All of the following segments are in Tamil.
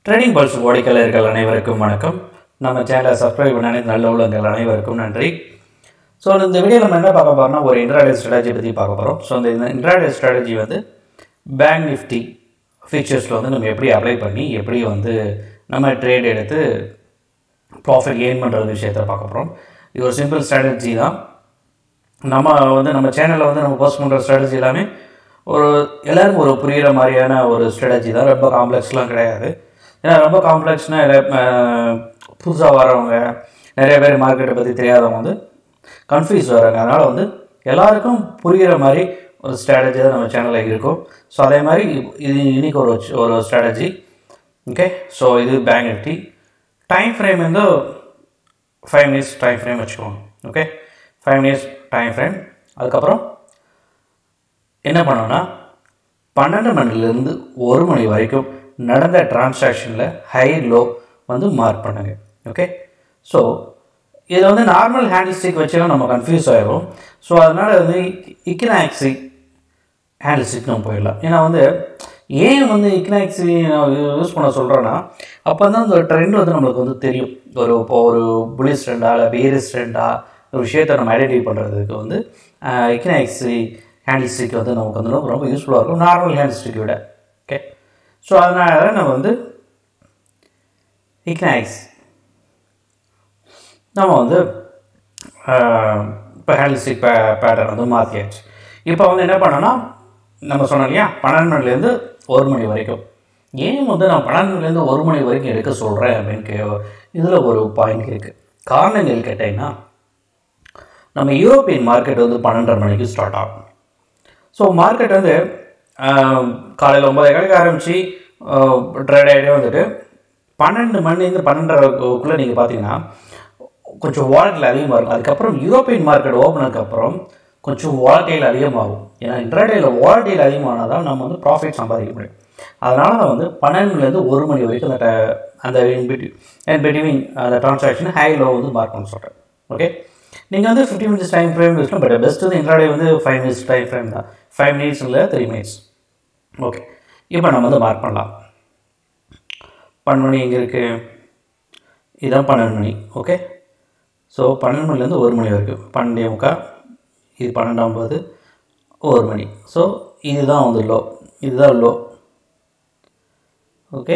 ட்ரேடிங் பல்ஸ் ஓடிக்கலர்கள் அனைவருக்கும் வணக்கம் நம்ம சேனலை சப்ஸ்கிரைப் பண்ண அனைத்து நல்ல உள்ளங்கள் அனைவருக்கும் நன்றி ஸோ இந்த வீடியோவில் நம்ம என்ன பார்க்க போகிறோம்னா ஒரு இன்ட்ராடே ஸ்ட்ராட்டஜி பற்றி பார்க்க போகிறோம் ஸோ இந்த இன்ட்ராடே ஸ்ட்ராட்டஜி வந்து பேங்க் நிஃப்டி ஃபீச்சர்ஸில் வந்து நம்ம எப்படி அப்ளை பண்ணி எப்படி வந்து நம்ம ட்ரேட் எடுத்து ப்ராஃபிட் கெயின் பண்ணுற விஷயத்தை பார்க்க போகிறோம் இது ஒரு சிம்பிள் ஸ்ட்ராட்டஜி தான் நம்ம வந்து நம்ம சேனலில் வந்து நம்ம போஸ்ட் பண்ணுற ஸ்ட்ராட்டஜி எல்லாமே ஒரு எல்லாருக்கும் ஒரு புரிகிற மாதிரியான ஒரு ஸ்ட்ராட்டஜி தான் ரொம்ப காம்ப்ளெக்ஸ்லாம் கிடையாது ஏன்னா ரொம்ப காம்ப்ளெக்ஸ்னால் புதுசாக வரவங்க நிறைய பேர் மார்க்கெட்டை பற்றி தெரியாதவங்க வந்து கன்ஃபியூஸ் வராங்க அதனால் வந்து எல்லாருக்கும் புரிகிற மாதிரி ஒரு ஸ்ட்ராட்டஜி தான் நம்ம சேனலில் இருக்கும் ஸோ அதே மாதிரி இது இன்னைக்கு ஒரு ஒரு ஸ்ட்ராட்டஜி ஓகே ஸோ இது பேங்க் நிஃப்டி டைம் ஃப்ரேம் வந்து ஃபைவ் மினிட்ஸ் டைம் ஃப்ரேம் வச்சுக்கோங்க okay five minutes time frame அதுக்கப்புறம் என்ன பண்ணோன்னா பன்னெண்டு மணிலேருந்து ஒரு மணி வரைக்கும் நடந்த டிரான்சாக்ஷனில் ஹை லோ வந்து மார்க் பண்ணுங்க ஓகே ஸோ இது வந்து நார்மல் ஹேண்டில் ஸ்டிக் வச்சுலாம் நம்ம கன்ஃபியூஸ் ஆகிடும் ஸோ அதனால் வந்து இக்கினாக்ஸி ஹேண்டில் ஸ்டிக் நம்ம போயிடலாம் ஏன்னா வந்து ஏன் வந்து இக்னாக்ஸி யூஸ் பண்ண சொல்கிறேன்னா அப்போ தான் அந்த ட்ரெண்ட் வந்து நம்மளுக்கு வந்து தெரியும் ஒரு இப்போ ஒரு புலிஸ் ட்ரெண்டா இல்லை பேரிஸ் ட்ரெண்டா ஒரு விஷயத்தை நம்ம ஐடென்டிஃபை பண்ணுறதுக்கு வந்து இக்னாக்ஸி ஹேண்டில் ஸ்டிக் வந்து நமக்கு வந்து ரொம்ப ரொம்ப யூஸ்ஃபுல்லாக இருக்கும் நார்மல் ஹேண்டில் ஸ்டிக் விட ஓகே ஸோ அதனால நம்ம வந்து இக்னாக்ஸ் நம்ம வந்து இப்போ ஹேண்டில் ஸ்டிக் பே பேட்டர்ன் வந்து மாற்றியாச்சு இப்போ வந்து என்ன பண்ணோன்னா நம்ம சொன்னோம் இல்லையா பன்னெண்டு மணிலேருந்து ஒரு மணி வரைக்கும் ஏன் வந்து நான் பன்னெண்டு மணிலேருந்து ஒரு மணி வரைக்கும் எடுக்க சொல்கிறேன் அப்படின்னு கே இதில் ஒரு பாயிண்ட் இருக்குது காரணங்கள் கேட்டிங்கன்னா நம்ம யூரோப்பியன் மார்க்கெட் வந்து பன்னெண்டரை மணிக்கு ஸ்டார்ட் ஆகும் ஸோ மார்க்கெட் வந்து காலையில் ஒம்பது கடைக்கு ஆரம்பித்து ட்ரேட் ஆகிட்டே வந்துட்டு பன்னெண்டு மணிலேருந்து பன்னெண்டரைக்குள்ளே நீங்கள் பார்த்தீங்கன்னா கொஞ்சம் வாலட்டில் அதிகமாக இருக்கும் அதுக்கப்புறம் யூரோப்பியன் மார்க்கெட் ஓப்பன் அதுக்கப்புறம் கொஞ்சம் வாலட்டைல் அதிகமாகும் ஏன்னா இன்ட்ராடேயில் வாலட்டைல் அதிகமானால் தான் நம்ம வந்து ப்ராஃபிட் சம்பாதிக்க முடியும் அதனால் நான் வந்து பன்னெண்டுலேருந்து ஒரு மணி வரைக்கும் அந்த அந்த இன்பிட்வி அண்ட் பிட்வீன் அந்த ட்ரான்சாக்ஷன் ஹை லோ வந்து மார்க் பண்ண சொல்கிறேன் ஓகே நீங்கள் வந்து fifty minutes time frame use but best வந்து இன்ட்ராடே வந்து ஃபைவ் மினிட்ஸ் டைம் ஃப்ரேம் தான் ஃபைவ் மினிட்ஸ் இல்லை த்ரீ மினிட்ஸ் ஓகே இப்போ நம்ம வந்து மார்க் பண்ணலாம் பன்னெண்டு மணி எங்கே இருக்குது இதுதான் பன்னெண்டு மணி ஓகே ஸோ பன்னெண்டு மணிலேருந்து ஒரு மணி வரைக்கும் பன்னெண்டே முக்கால் இது பன்னெண்டாம் போது ஒரு மணி ஸோ இதுதான் வந்து லோ இதுதான் லோ ஓகே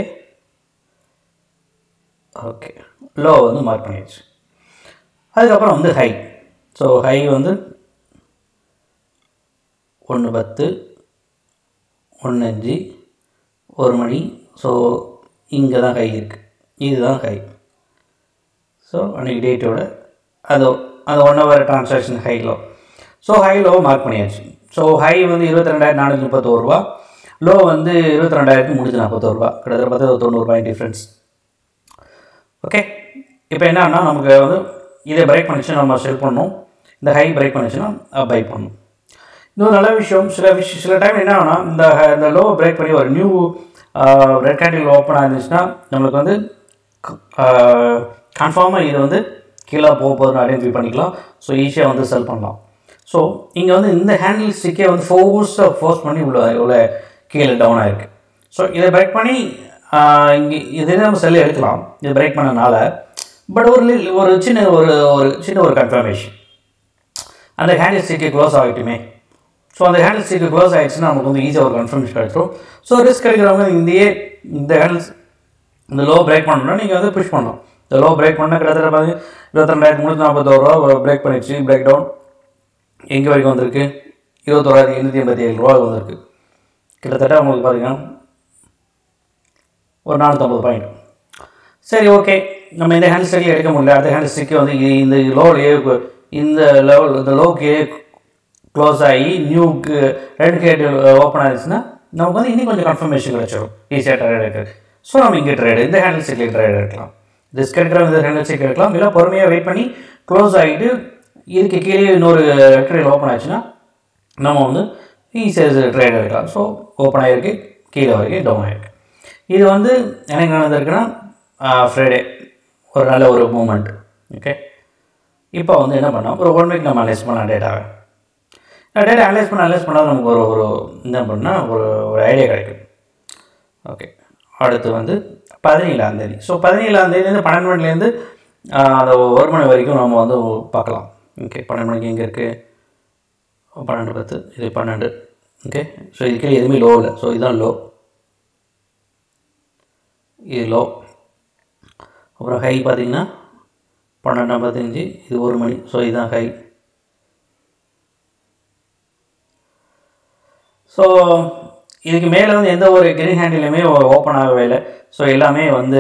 ஓகே லோ வந்து மார்க் பண்ணியாச்சு அதுக்கப்புறம் வந்து ஹை ஸோ ஹை வந்து ஒன்று பத்து ஒன்று அஞ்சு ஒரு மணி ஸோ இங்கே தான் ஹை இருக்குது இதுதான் ஹை ஸோ அன்றைக்கி டேட்டோட அது அந்த one hour transaction high low so high low mark பண்ணியாச்சு ஸோ ஹை வந்து இருபத்தி ரெண்டாயிரத்தி நானூற்றி முப்பத்தோரு ரூபா லோ வந்து இருபத்தி ரெண்டாயிரத்தி முந்நூற்றி நாற்பத்தோரு ரூபா கிட்டத்தட்ட பார்த்து தொண்ணூறு ரூபாய் டிஃப்ரென்ஸ் ஓகே இப்போ என்னன்னா நமக்கு வந்து இதை பிரேக் பண்ணிச்சு நம்ம செல் பண்ணணும் இந்த ஹை பிரேக் பண்ணிச்சுன்னா பை பண்ணணும் இன்னொரு நல்ல விஷயம் சில விஷயம் சில டைம் என்ன ஆகுனா இந்த இந்த லோ பிரேக் பண்ணி ஒரு நியூ ரெட் கேண்டில் ஓப்பன் ஆயிருந்துச்சுன்னா நம்மளுக்கு வந்து கன்ஃபார்மாக இது வந்து கீழே போக போகுதுன்னு ஐடென்டிஃபை பண்ணிக்கலாம் ஸோ ஈஸியாக வந்து செல் பண்ணலாம் ஸோ இங்கே வந்து இந்த ஹேண்டில் ஸ்டிக்கே வந்து ஃபோர்ஸாக ஃபோர்ஸ் பண்ணி உள்ள இவ்வளோ கீழே டவுன் ஆகிருக்கு ஸோ இதை பிரேக் பண்ணி இங்கே இதே நம்ம செல்லை எடுக்கலாம் இதை பிரேக் பண்ணனால பட் ஒரு ஒரு சின்ன ஒரு ஒரு சின்ன ஒரு கன்ஃபர்மேஷன் அந்த ஹேண்டில் ஸ்டிக்கை க்ளோஸ் ஆகிட்டுமே ஸோ அந்த ஹேண்டில் ஸ்டிக்கு க்ளோஸ் ஆகிடுச்சுன்னா நமக்கு வந்து ஈஸியாக ஒரு கன்ஃபர்மேஷன் கிடைச்சிரும் ஸோ ரிஸ்க் கிடைக்கிறவங்க இந்தியே இந்த ஹேண்டில்ஸ் இந்த லோ பிரேக் பண்ணணும்னா நீங்கள் வந்து புஷ் பண்ணணும் இந்த லோ பிரேக் பண்ணால் கிட்டத்தட்ட பார்த்து இருபத்திரெண்டாயிரத்தி முந்நூற்றி நாற்பத்தோரு ரூபா பிரேக் பண்ணிடுச்சு பிரேக் டவுன் எங்கே வரைக்கும் வந்திருக்கு இருபத்தோராயிரத்தி எண்ணூற்றி எண்பத்தி ஏழு ரூபா வந்திருக்கு கிட்டத்தட்ட உங்களுக்கு பார்த்தீங்கன்னா ஒரு நானூற்றம்பது பாயிண்ட் சரி ஓகே நம்ம இந்த ஹேண்ட் ஸ்டிக்கை எடுக்க முடியல அடுத்த ஹேண்ட் ஸ்டிக்கை வந்து இந்த லோலேயே இந்த லெவல் இந்த லோக்கே க்ளோஸ் ஆகி நியூக்கு ரெட் கேட் ஓப்பன் ஆயிடுச்சுன்னா நமக்கு வந்து இன்னும் கொஞ்சம் கன்ஃபர்மேஷன் கிடச்சிடும் ஈஸியாக ட்ரேட் எடுக்கிறது ஸோ நம்ம இங்கே ட்ரேடு இந்த ஹேண்டில் ஸ்டிக்கில் ட்ரேட் எடுக்கலாம் ரிஸ்க் எடுக்கிற இந்த ஹேண்டில் ஸ்டிக் எடுக்கலாம் இல்லை பொறுமையாக வெயிட் பண்ணி க்ளோஸ் ஆகிட்டு இதுக்கு கீழே இன்னொரு ரெட் கேட் ஓப்பன் ஆச்சுன்னா நம்ம வந்து ஈஸியாக ட்ரேட் எடுக்கலாம் ஸோ ஓப்பன் ஆகிருக்கு கீழே வரைக்கும் டவுன் ஆகிருக்கு இது வந்து எனக்கு நடந்திருக்குன்னா ஃப்ரைடே ஒரு நல்ல ஒரு மூமெண்ட் ஓகே இப்போ வந்து என்ன பண்ணோம் ஒரு ஒன் வீக் நம்ம அனலைஸ் பண்ணலாம் டேட்டாவை டேட்டா அனலைஸ் பண்ண அனலைஸ் பண்ணால் நமக்கு ஒரு ஒரு என்ன பண்ணால் ஒரு ஒரு ஐடியா கிடைக்கும் ஓகே அடுத்து வந்து பதினேழாம் தேதி ஸோ பதினேழாம் தேதியிலேருந்து பன்னெண்டு மணிலேருந்து அந்த ஒரு மணி வரைக்கும் நம்ம வந்து பார்க்கலாம் ஓகே பன்னெண்டு மணிக்கு எங்கே இருக்குது பன்னெண்டு பத்து இது பன்னெண்டு ஓகே ஸோ இதுக்கே எதுவுமே லோ இல்லை ஸோ இதுதான் லோ இது லோ அப்புறம் ஹை பார்த்தீங்கன்னா பன்னெண்டு ஐம்பத்தஞ்சு இது ஒரு மணி ஸோ இதுதான் ஹை ஸோ இதுக்கு மேலே வந்து எந்த ஒரு கிரீன் ஹேண்டிலுமே ஓப்பன் ஆகவே இல்லை ஸோ எல்லாமே வந்து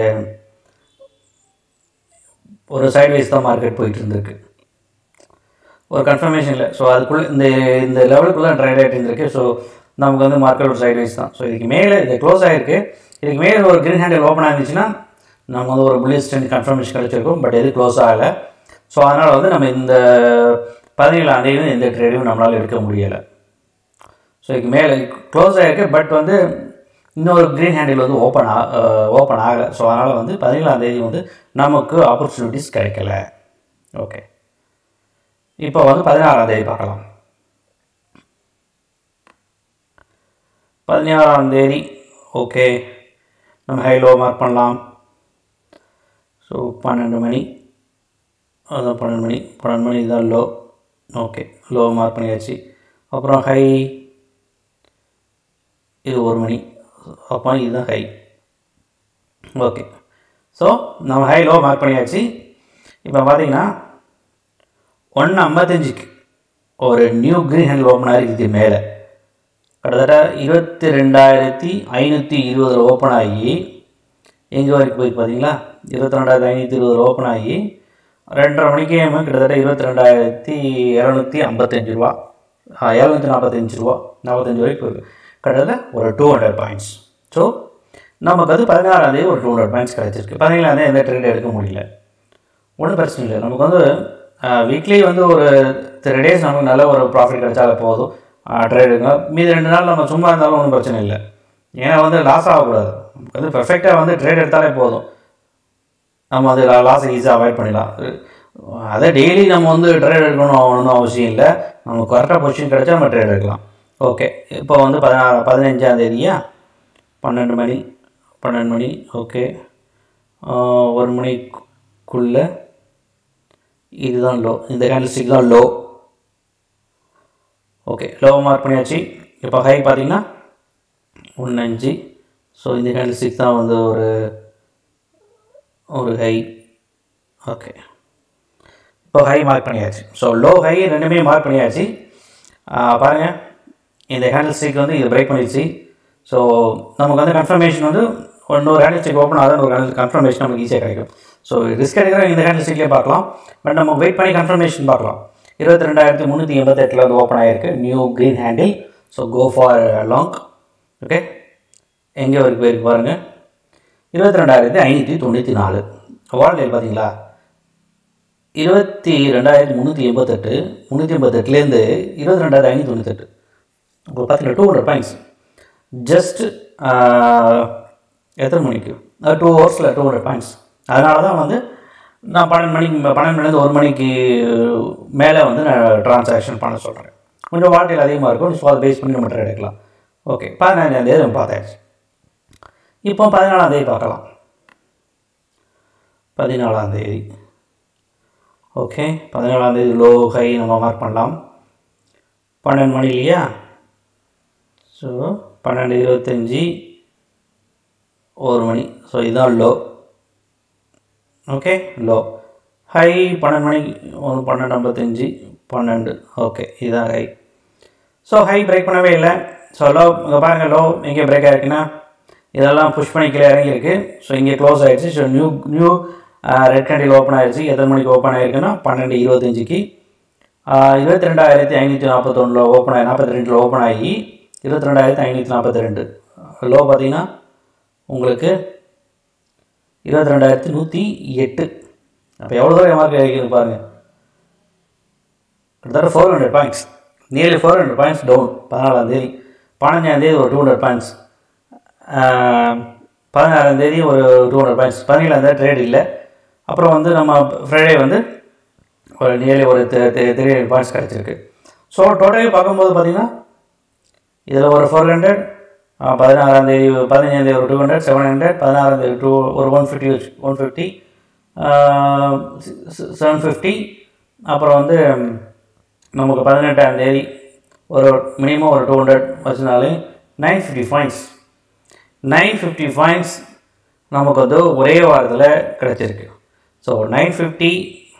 ஒரு சைட்வைஸ் தான் மார்க்கெட் போயிட்டு இருந்திருக்கு ஒரு கன்ஃபர்மேஷன் இல்லை ஸோ அதுக்குள்ளே இந்த இந்த லெவலுக்குள்ளே ட்ரைட் ஆகிட்டு இருந்திருக்கு ஸோ நமக்கு வந்து மார்க்கெட் ஒரு சைட்வைஸ் தான் ஸோ இதுக்கு மேலே இது க்ளோஸ் ஆகிருக்கு இதுக்கு மேலே ஒரு கிரீன் ஹேண்டில் ஓப்பன் ஆகிருந்துச்சுன்னா நம்ம வந்து ஒரு புல்லிஸ் ட்ரெண்ட் கன்ஃபர்மேஷன் கிடச்சிருக்கும் பட் எது க்ளோஸ் ஆகலை ஸோ அதனால் வந்து நம்ம இந்த பதினேழாம் தேதி எந்த ட்ரேடையும் நம்மளால் எடுக்க முடியலை ஸோ இதுக்கு மேலே க்ளோஸ் ஆகிருக்கு பட் வந்து இன்னொரு க்ரீன் ஹேண்டில் வந்து ஓப்பன் ஆ ஓப்பன் ஆகலை ஸோ அதனால் வந்து பதினேழாம் தேதி வந்து நமக்கு ஆப்பர்ச்சுனிட்டிஸ் கிடைக்கல ஓகே இப்போ வந்து பதினாறாம் தேதி பார்க்கலாம் பதினாறாம் தேதி ஓகே நம்ம ஹை லோ மார்க் பண்ணலாம் ஸோ பன்னெண்டு மணி அதான் பன்னெண்டு மணி பன்னெண்டு மணி தான் லோ ஓகே லோ மார்க் பண்ணியாச்சு அப்புறம் ஹை இது ஒரு மணி அப்போ இதுதான் ஹை ஓகே ஸோ நம்ம ஹை லோ மார்க் பண்ணியாச்சு இப்போ பார்த்தீங்கன்னா ஒன்று ஐம்பத்தஞ்சுக்கு ஒரு நியூ க்ரீன் ஹேண்டில் ஓப்பன் ஆகி இது மேலே கிட்டத்தட்ட இருபத்தி ரெண்டாயிரத்தி ஐநூற்றி இருபதில் ஓப்பன் ஆகி எங்கே வரைக்கும் போய் பார்த்தீங்களா இருபத்தி ரெண்டாயிரத்தி ஐநூற்றி இருபதில் ஓப்பன் ஆகி ரெண்டரை மணிக்கே கிட்டத்தட்ட இருபத்தி ரெண்டாயிரத்தி இரநூத்தி ஐம்பத்தஞ்சு ரூபா இரநூத்தி நாற்பத்தஞ்சு ரூபா நாற்பத்தஞ்சு வரைக்கும் போயிருக்கு கிட்டத்தட்ட ஒரு டூ ஹண்ட்ரட் பாயிண்ட்ஸ் ஸோ நமக்கு வந்து பதினாறாம் தேதி ஒரு டூ ஹண்ட்ரட் பாயிண்ட்ஸ் கிடச்சிருக்கு பதினேழாம் தேதி எந்த ட்ரேட் எடுக்க முடியல ஒன்றும் பிரச்சனை இல்லை நமக்கு வந்து வீக்லி வந்து ஒரு த்ரீ டேஸ் நமக்கு நல்ல ஒரு ப்ராஃபிட் கிடைச்சாலே போதும் ட்ரேடுங்க மீதி ரெண்டு நாள் நம்ம சும்மா இருந்தாலும் ஒன்றும் பிரச்சனை இல்லை ஏன்னா வந்து லாஸ் ஆகக்கூடாது நமக்கு வந்து பெர்ஃபெக்டாக வந்து ட்ரேட் எடுத்தாலே போதும் நம்ம வந்து லாஸை ஈஸியாக அவாய்ட் பண்ணிடலாம் அதை டெய்லி நம்ம வந்து ட்ரேட் எடுக்கணும் ஒன்றும் அவசியம் இல்லை நமக்கு கரெக்டாக பொசிஷன் கிடைச்சா நம்ம ட்ரேட் எடுக்கலாம் ஓகே இப்போ வந்து பதினாறு பதினஞ்சாம் தேதியா பன்னெண்டு மணி பன்னெண்டு மணி ஓகே ஒரு மணிக்குள்ளே இதுதான் லோ இந்த கேண்டில்ஸ்டிக் தான் லோ ஓகே லோ மார்க் பண்ணியாச்சு இப்போ ஹை பார்த்தீங்கன்னா ஒன்று அஞ்சு ஸோ இந்த கேண்டில்ஸ்டிக் தான் வந்து ஒரு ஒரு ஹை ஓகே இப்போ ஹை மார்க் பண்ணியாச்சு ஸோ லோ ஹை ரெண்டுமே மார்க் பண்ணியாச்சு பாருங்கள் இந்த ஹேண்டில் ஸ்டிக் வந்து இது பிரேக் பண்ணிடுச்சு ஸோ நமக்கு வந்து கன்ஃபர்மேஷன் வந்து இன்னொரு ஹேண்டில் ஸ்டிக் ஓப்பன் ஆகுது ஒரு ஹேண்டில் கன்ஃபர்மேஷன் நமக்கு ஈஸியாக கிடைக்கும் ஸோ ரிஸ்க் எடுக்கிற இந்த ஹேண்டில் ஸ்டிக்லேயே பார்க்கலாம் பட் நம்ம வெயிட் பண்ணி கன்ஃபர்மேஷன் பார்க்கலாம் இருபத்தி ரெண்டாயிரத்தி முந்நூற்றி எண்பத்தெட்டில் வந்து ஓப்பன் ஆகிருக்கு new green candle so go for long okay எங்கே வரைக்கும் போயிருக்கு பாருங்கள் இருபத்தி ரெண்டாயிரத்தி ஐநூற்றி தொண்ணூற்றி நாலு வால்டேல் பார்த்தீங்களா இருபத்தி ரெண்டாயிரத்தி முந்நூற்றி எண்பத்தெட்டு முந்நூற்றி எண்பத்தெட்டுலேருந்து இருபத்தி ரெண்டாயிரத்தி ஐநூற்றி தொண்ணூத்தெட்டு உங்களுக்கு பார்த்தீங்கன்னா டூ ஹண்ட்ரட் பாயிண்ட்ஸ் ஜஸ்ட் எத்தனை மணிக்கு டூ ஹவர்ஸில் டூ ஹண்ட்ரட் பாயிண்ட்ஸ் அதனால தான் வந்து நான் பன்னெண்டு மணிக்கு பன்னெண்டு மணிலேருந்து ஒரு மணிக்கு மேலே வந்து நான் ட்ரான்சாக்ஷன் பண்ண சொல்கிறேன் கொஞ்சம் வால்டேல் அதிகமாக இருக்கும் ஸோ அதை பேஸ் பண்ணி நம்ம ட்ரேட் எடுக்கலாம் ஓகே பதினஞ்சாம் தேதி நம்ம பார்த்தாச்சு இப்போ பதினாலாம் தேதி பார்க்கலாம் பதினாலாம் தேதி ஓகே பதினாலாம் தேதி லோ ஹை நம்ம மார்க் பண்ணலாம் பன்னெண்டு மணி இல்லையா ஸோ பன்னெண்டு இருபத்தஞ்சி ஒரு மணி ஸோ இதுதான் லோ ஓகே லோ ஹை பன்னெண்டு மணிக்கு ஒரு பன்னெண்டு ஐம்பத்தஞ்சு பன்னெண்டு ஓகே இதுதான் ஹை ஸோ ஹை பிரேக் பண்ணவே இல்லை ஸோ லோ இங்கே பாருங்கள் லோ எங்கே பிரேக் ஆகிருக்குன்னா இதெல்லாம் புஷ் பண்ணி கீழே இறங்கியிருக்கு ஸோ இங்கே க்ளோஸ் ஆகிடுச்சு so new new red candle open ஆகிடுச்சு எத்தனை மணிக்கு ஓப்பன் ஆகிருக்குன்னா பன்னெண்டு இருபத்தஞ்சிக்கு இருபத்தி ரெண்டாயிரத்தி ஐநூற்றி நாற்பத்தொன்னில் ஓப்பன் ஆகி நாற்பத்தி ரெண்டில் ஓப்பன் ஆகி இருபத்தி ரெண்டாயிரத்தி ஐநூற்றி நாற்பத்தி ரெண்டு லோ பார்த்தீங்கன்னா உங்களுக்கு இருபத்தி ரெண்டாயிரத்தி நூற்றி எட்டு அப்போ எவ்வளோ தூரம் மார்க் கிடைக்குது பாருங்கள் கிட்டத்தட்ட four hundred points nearly four hundred points down பதினாலாம் தேதி பதினஞ்சாம் தேதி ஒரு டூ ஹண்ட்ரட் பாயிண்ட்ஸ் பதினாறாம் தேதி ஒரு டூ ஹண்ட்ரட் பாயிண்ட்ஸ் பதினேழாம் தேதி ட்ரேட் இல்லை அப்புறம் வந்து நம்ம ஃப்ரைடே வந்து ஒரு நியர்லி ஒரு த்ரீ ஹண்ட்ரட் பாயிண்ட்ஸ் கிடச்சிருக்கு ஸோ டோட்டலி பார்க்கும்போது பார்த்திங்கன்னா இதில் ஒரு ஃபோர் ஹண்ட்ரட் பதினாறாம் தேதி பதினஞ்சாம் தேதி ஒரு டூ ஹண்ட்ரட் செவன் ஹண்ட்ரட் பதினாறாம் தேதி டூ ஒரு one fifty one fifty seven fifty அப்புறம் வந்து நமக்கு பதினெட்டாம் தேதி ஒரு மினிமம் ஒரு டூ ஹண்ட்ரட் வச்சுனாலே நைன் ஃபிஃப்டி ஃபைன்ஸ் நைன் ஃபிஃப்டி ஃபைன்ஸ் நமக்கு வந்து ஒரே வாரத்தில் கிடச்சிருக்கு ஸோ நைன் ஃபிஃப்டி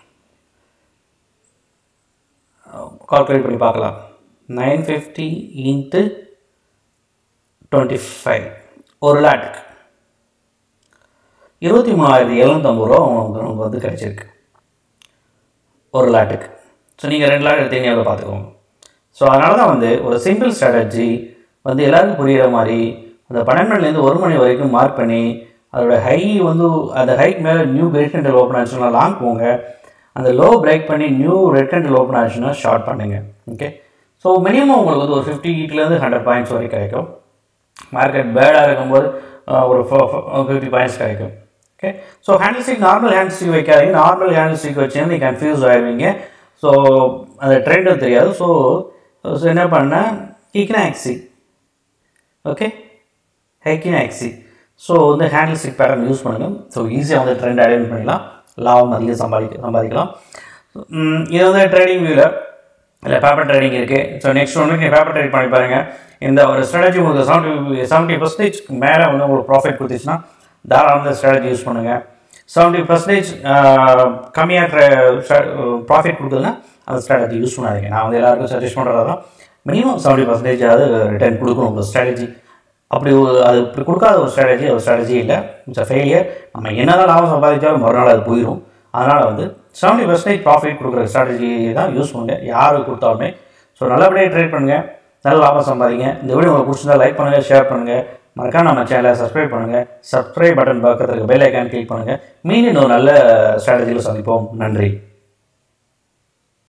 கால்குலேட் பண்ணி பார்க்கலாம் nine fifty into twenty five ஒரு லேட்டுக்கு இருபத்தி மூணாயிரத்தி எழுநூற்றம்பது ரூபா உங்களுக்கு நமக்கு வந்து கிடச்சிருக்கு ஒரு லேட்டுக்கு ஸோ நீங்கள் ரெண்டு லேட் எடுத்தீங்க எவ்வளோ பார்த்துக்கோங்க ஸோ அதனால தான் வந்து ஒரு சிம்பிள் ஸ்ட்ராட்டஜி வந்து எல்லாருக்கும் புரிகிற மாதிரி அந்த பன்னெண்டு மணிலேருந்து ஒரு மணி வரைக்கும் மார்க் பண்ணி அதோட ஹை வந்து அந்த ஹைக் மேலே நியூ ரெட் கேண்டில் ஓப்பன் ஆச்சுன்னா லாங் போங்க அந்த லோ பிரேக் பண்ணி நியூ ரெட் கேண்டில் ஓப்பன் ஆச்சுன்னா ஷார்ட் பண்ணுங்க ஓகே ஸோ மினிமம் உங்களுக்கு வந்து ஒரு ஃபிஃப்டிலேருந்து ஹண்ட்ரட் பாயிண்ட்ஸ் வரைக்கும் கிடைக்கும் மார்க்கெட் பேடாக இருக்கும்போது அஹ், ஒரு ஃபிஃப்டி பாயிண்ட்ஸ் கிடைக்கும் okay so candlestick normal candlestick வைக்காதீங்க நார்மல் ஹேண்ட் ஸ்டிக் வச்சுன்னா நீங்கள் கன்ஃபியூஸ் ஆகிடுவீங்க ஸோ அந்த ட்ரெண்டும் தெரியாது ஸோ ஸோ என்ன பண்ணேன் கிக்னாக்ஸி ஓகே ஹைக்கினாக்ஸி ஸோ வந்து ஹேண்டில் ஸ்டிக் பேட்டர்ன் யூஸ் பண்ணுங்கள் ஸோ ஈஸியாக வந்து ட்ரெண்ட் ஐடென்ட் பண்ணிடலாம் லாபம் அதிகம் சம்பாதிக்க சம்பாதிக்கலாம் உம், இது வந்து ட்ரேடிங் வியூவில் இல்லை பேப்பர் ட்ரேடிங் இருக்குது ஸோ நெக்ஸ்ட் ஒன்று நீங்கள் பேப்பர் ட்ரேட் பண்ணி பாருங்கள் இந்த ஒரு ஸ்ட்ராட்டஜி உங்களுக்கு செவன்ட்டி செவன்ட்டி பர்சன்டேஜ்க்கு மேலே வந்து உங்களுக்கு ப்ராஃபிட் கொடுத்துச்சுன்னா தாராளமாக இந்த ஸ்ட்ராட்டஜி யூஸ் பண்ணுங்கள் செவன்ட்டி பர்சன்டேஜ் கம்மியாக ப்ராஃபிட் கொடுக்குதுன்னா அந்த ஸ்ட்ராட்டஜி யூஸ் பண்ணாதீங்க நான் வந்து எல்லாருக்கும் சஜஸ்ட் பண்ணுறது தான் மினிமம் செவன்ட்டி பர்சன்டேஜ் ஆகுது ரிட்டர்ன் கொடுக்கணும் உங்கள் ஸ்ட்ராட்டஜி அப்படி ஒரு அது இப்படி கொடுக்காத ஒரு ஸ்ட்ராட்டஜி ஒரு ஸ்ட்ராட்டஜி இல்லை இட்ஸ் அ ஃபெயிலியர் நம்ம என்னதான் லாபம் சம்பாதிச்சாலும் மறுநாள் அது போயிடும் அதனால் வந்து செவன்ட்டி பர்சன்டேஜ் ப்ராஃபிட் கொடுக்குற ஸ்ட்ராட்டஜி தான் யூஸ் பண்ணுங்க யாருக்கு கொடுத்தாலுமே ஸோ நல்லபடியாக ட்ரேட் பண்ணுங்கள் நல்ல லாபம் சம்பாதிங்க இந்த வீடியோ உங்களுக்கு பிடிச்சிருந்தா லைக் பண்ணுங்கள் ஷேர் பண்ணுங்கள் மறக்காம நம்ம சேனலை சப்ஸ்கிரைப் பண்ணுங்கள் சப்ஸ்கிரைப் பட்டன் பக்கத்துக்கு பெல் ஐக்கான் கிளிக் பண்ணுங்கள் மீண்டும் இன்னொரு நல்ல ஸ்ட்ராட்டஜியில் சந்திப்போம் நன்றி